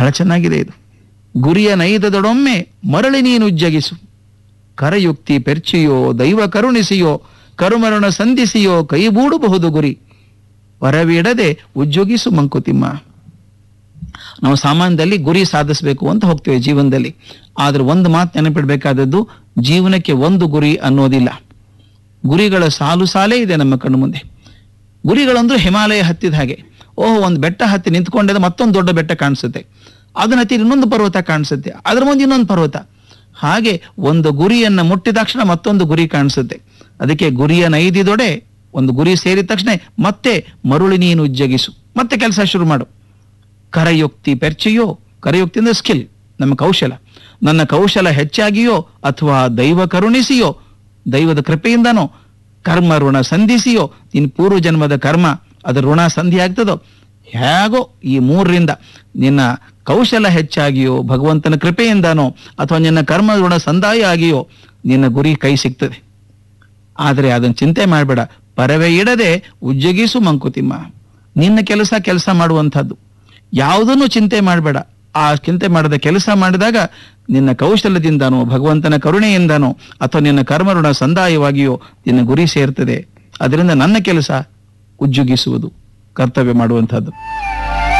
ಬಹಳ ಚೆನ್ನಾಗಿದೆ ಇದು ಗುರಿಯ ನೈದದೊಡೊಮ್ಮೆ ಮರಳಿ ನೀನು ಉಜ್ಜಗಿಸು ಕರಯುಕ್ತಿ ಪೆರ್ಚಿಯೋ ದೈವ ಕರುಣಿಸಿಯೋ ಕರುಮರಣ ಸಂಧಿಸಿಯೋ ಕೈಬೂಡಬಹುದು ಗುರಿ ವರವಿಡದೆ ಉಜ್ಜೋಗಿಸು ಮಂಕುತಿಮ್ಮ ನಾವು ಸಾಮಾನ್ಯದಲ್ಲಿ ಗುರಿ ಸಾಧಿಸಬೇಕು ಅಂತ ಹೋಗ್ತೇವೆ ಜೀವನದಲ್ಲಿ ಆದ್ರೆ ಒಂದು ಮಾತು ನೆನಪಿಡ್ಬೇಕಾದದ್ದು ಜೀವನಕ್ಕೆ ಒಂದು ಗುರಿ ಅನ್ನೋದಿಲ್ಲ ಗುರಿಗಳ ಸಾಲು ಸಾಲೇ ಇದೆ ನಮ್ಮ ಕಣ್ಣು ಮುಂದೆ ಗುರಿಗಳಂದ್ರೂ ಹಿಮಾಲಯ ಹತ್ತಿದ ಹಾಗೆ ಓಹೋ ಒಂದು ಬೆಟ್ಟ ಹತ್ತಿ ನಿಂತ್ಕೊಂಡಿದ್ದ ಮತ್ತೊಂದು ದೊಡ್ಡ ಬೆಟ್ಟ ಕಾಣಿಸುತ್ತೆ ಅದನ್ನ ಹತ್ತಿ ಇನ್ನೊಂದು ಪರ್ವತ ಕಾಣಿಸುತ್ತೆ ಅದ್ರ ಮುಂದೆ ಇನ್ನೊಂದು ಪರ್ವತ ಹಾಗೆ ಒಂದು ಗುರಿಯನ್ನ ಮುಟ್ಟಿದ ತಕ್ಷಣ ಮತ್ತೊಂದು ಗುರಿ ಕಾಣಿಸುತ್ತೆ ಅದಕ್ಕೆ ಗುರಿಯ ನೈದಿದೊಡೆ ಒಂದು ಗುರಿ ಸೇರಿದ ತಕ್ಷಣ ಮತ್ತೆ ಮರುಳಿ ನೀನು ಉಜ್ಜಗಿಸು ಮತ್ತೆ ಕೆಲಸ ಶುರು ಮಾಡು ಕರಯುಕ್ತಿ ಪೆರ್ಚಿಯೋ ಕರಯುಕ್ತಿ ಅಂದ್ರೆ ಸ್ಕಿಲ್ ನಮ್ಮ ಕೌಶಲ ನನ್ನ ಕೌಶಲ ಹೆಚ್ಚಾಗಿಯೋ ಅಥವಾ ದೈವ ಕರುಣಿಸಿಯೋ ದೈವದ ಕೃಪೆಯಿಂದನೋ ಕರ್ಮ ಋಣ ಸಂಧಿಸಿಯೋ ನಿನ್ನ ಪೂರ್ವ ಜನ್ಮದ ಕರ್ಮ ಅದರ ಋಣ ಸಂಧಿ ಆಗ್ತದೋ ಹೇಗೋ ಈ ಮೂರರಿಂದ ನಿನ್ನ ಕೌಶಲ ಹೆಚ್ಚಾಗಿಯೋ ಭಗವಂತನ ಕೃಪೆಯಿಂದನೋ ಅಥವಾ ನಿನ್ನ ಕರ್ಮ ಋಣ ಸಂದಾಯ ಆಗಿಯೋ ನಿನ್ನ ಗುರಿ ಕೈ ಸಿಗ್ತದೆ ಆದರೆ ಅದನ್ನ ಚಿಂತೆ ಮಾಡಬೇಡ ಪರವೇ ಇಡದೆ ಉಜ್ಜಗಿಸು ಮಂಕುತಿಮ್ಮ ನಿನ್ನ ಕೆಲಸ ಕೆಲಸ ಮಾಡುವಂಥದ್ದು ಯಾವುದನ್ನು ಚಿಂತೆ ಮಾಡಬೇಡ ಆ ಚಿಂತೆ ಮಾಡದ ಕೆಲಸ ಮಾಡಿದಾಗ ನಿನ್ನ ಕೌಶಲ್ಯದಿಂದನೋ ಭಗವಂತನ ಕರುಣೆಯಿಂದನೋ ಅಥವಾ ನಿನ್ನ ಕರ್ಮಋಣ ಸಂದಾಯವಾಗಿಯೋ ನಿನ್ನ ಗುರಿ ಸೇರ್ತದೆ ಅದರಿಂದ ನನ್ನ ಕೆಲಸ ಉಜ್ಜುಗಿಸುವುದು ಕರ್ತವ್ಯ ಮಾಡುವಂಥದ್ದು